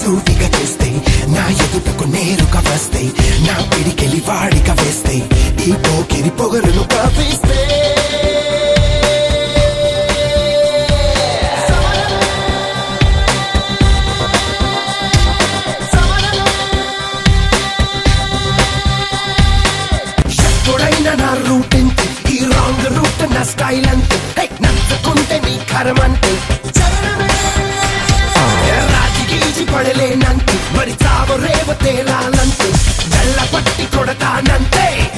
సూటిగా చేస్తే నా ఎదుటకు నేరుగా వస్తే నా పిడికెలి వాడిక వేస్తే ఈ పోకిరి పొగరును కవిస్తే ఎప్పుడైనా నా రూట్ ఇంతే ఈ రాంగ్ రూట్ నా స్టైల్ అంతే హే, నచ్చకుంటే నీ కరమంతే రాజి గీజి పడలేనంతే మరి చావు రేవ తేలాలంతే వెళ్ళ పట్టి కొడతానంతే